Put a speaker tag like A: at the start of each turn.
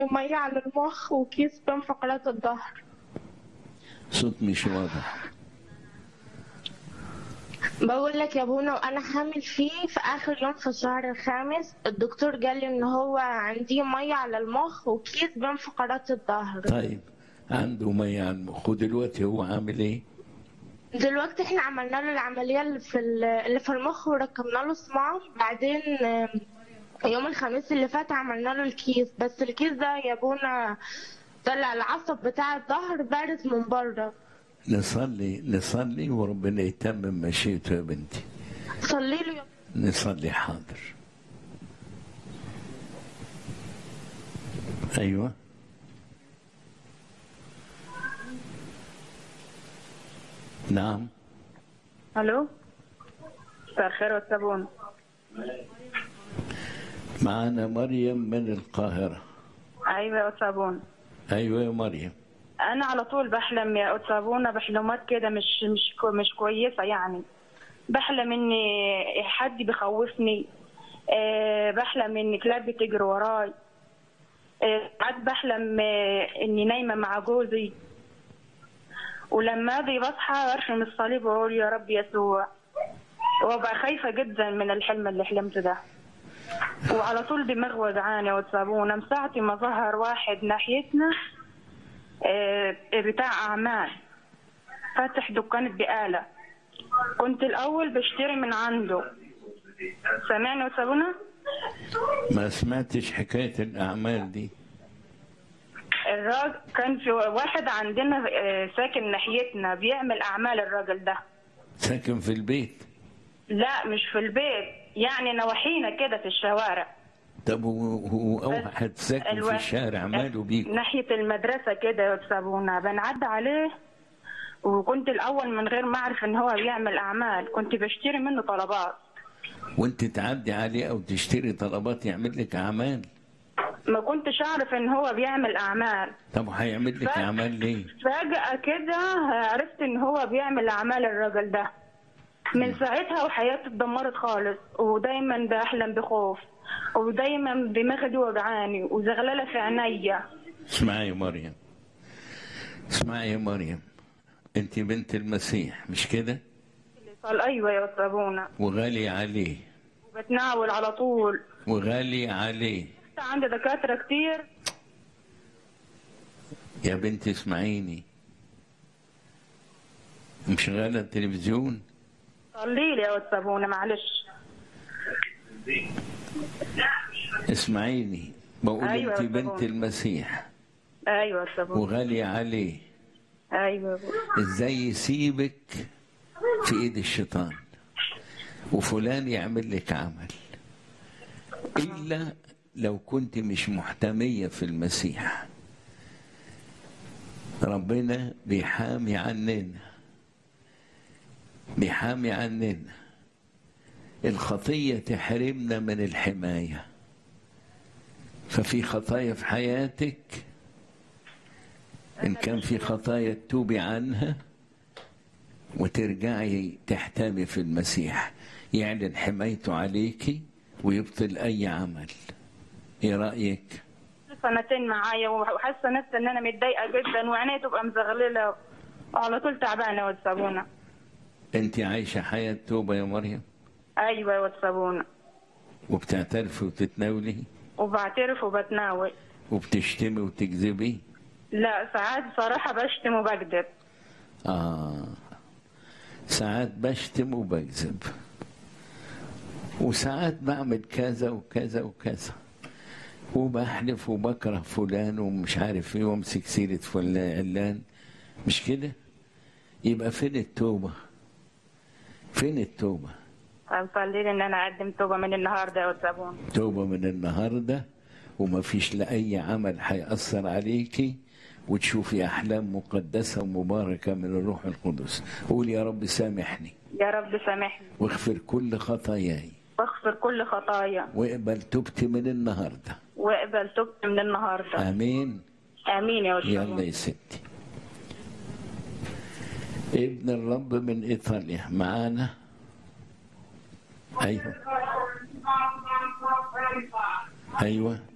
A: ومية على المخ وكيس بين فقرات الظهر
B: صوت مش واضح
A: بقول لك يا بونا وانا حامل فيه في اخر يوم في الشهر الخامس الدكتور قال لي ان هو عندي ميه على المخ وكيس بين فقرات الظهر
B: طيب عنده مية على المخ ودلوقتي هو عامل ايه؟
A: دلوقتي احنا عملنا له العمليه اللي في ال- اللي في المخ وركبنا له صمام بعدين آم، يوم الخميس اللي فات عملنا له الكيس بس الكيس ده يا بونا طلع العصب بتاع الظهر بارز من بره
B: نصلي نصلي وربنا يتمم مشيئته يا بنتي
A: صلي له يا
B: نصلي حاضر ايوه نعم
C: الو مساء الخير والصابون
B: معنا مريم من القاهرة
C: ايوه يا صابون
B: ايوه يا مريم
C: انا على طول بحلم يا أستاذ صابونه بحلمات كده مش مش كو- مش كويسه يعني بحلم ان حد بيخوفني أه بحلم ان كلاب بتجري وراي أه ساعات بحلم آه، اني نايمه مع جوزي ولما اجي بصحى ارشم الصليب واقول يا رب يسوع وابقى خايفه جدا من الحلم اللي حلمته ده وعلى طول دماغ وجعاني وتصابونه من ساعه ما ظهر واحد ناحيتنا آه، بتاع أعمال فاتح دكان بقالة كنت الأول بشتري من عنده سامعني وسابونا
B: ما سمعتش حكاية الأعمال دي
C: الراجل كان في واحد عندنا آه، ساكن ناحيتنا بيعمل أعمال الراجل ده
B: ساكن في البيت
C: لا مش في البيت يعني نواحينا كده في الشوارع
B: طب هو هو واحد ساكن في
C: الوا-
B: الشارع ماله بيكم
C: ناحية المدرسة كده يا سابونا بنعدي عليه وكنت الأول من غير ما أعرف إن هو بيعمل أعمال كنت بشتري منه طلبات
B: وانت تعدي عليه او تشتري طلبات يعمل لك اعمال
C: ما كنتش اعرف ان هو بيعمل اعمال
B: طب هيعمل لك
C: ف-
B: اعمال ليه
C: فجأة كده عرفت ان هو بيعمل اعمال الراجل ده من ساعتها وحياتي اتدمرت خالص ودايما بحلم بخوف ودايما دماغي دي وجعاني وزغلله في عينيا
B: اسمعي يا مريم اسمعي يا مريم انت بنت المسيح مش كده
C: قال ايوه يا صابونه
B: وغالي عليه
C: وبتناول على طول
B: وغالي عليه
C: عندي دكاتره كتير
B: يا بنت اسمعيني مشغلة التلفزيون
C: صلي لي يا صابونه معلش
B: اسمعيني بقول
C: أيوة
B: انت
C: يا
B: بنت
C: بابا.
B: المسيح
C: ايوه يا صابونه
B: وغالي عليه
C: ايوه يا بابا.
B: ازاي يسيبك في ايد الشيطان وفلان يعمل لك عمل الا لو كنت مش محتمية في المسيح ربنا بيحامي عننا بيحامي عننا الخطية تحرمنا من الحماية ففي خطايا في حياتك إن كان في خطايا تتوبي عنها وترجعي تحتمي في المسيح يعلن حمايته عليكي ويبطل أي عمل إيه رأيك؟
C: سنتين معايا وحاسه نفسي ان انا متضايقه جدا وعيني تبقى مزغلله وعلى طول تعبانه والصابونه
B: أنت عايشة حياة توبة يا مريم
C: ايوه والصابونه
B: وبتعترفي وتتناولي
C: وبعترف وبتناول
B: وبتشتمي وتكذبي
C: لا ساعات صراحه بشتم وبكذب
B: آه ساعات بشتم وبكذب وساعات بعمل كذا وكذا وكذا وبحلف وبكره فلان ومش عارف ايه وامسك سيرة فلان علان مش كده يبقى فين التوبة فين التوبة
C: صلي لي ان انا اقدم توبه من النهارده يا والصابونه
B: توبة من النهاردة وما فيش لأي عمل هيأثر عليكي وتشوفي أحلام مقدسة ومباركة من الروح القدس قول يا رب سامحني
C: يا رب سامحني
B: واغفر كل خطاياي
C: واغفر كل خطايا
B: واقبل توبتي من النهارده
C: واقبل توبتي من النهارده
B: امين
C: امين يا
B: يلا
C: والصابونه
B: يا ستي ابن الرب من ايطاليا معانا ايوه ايوه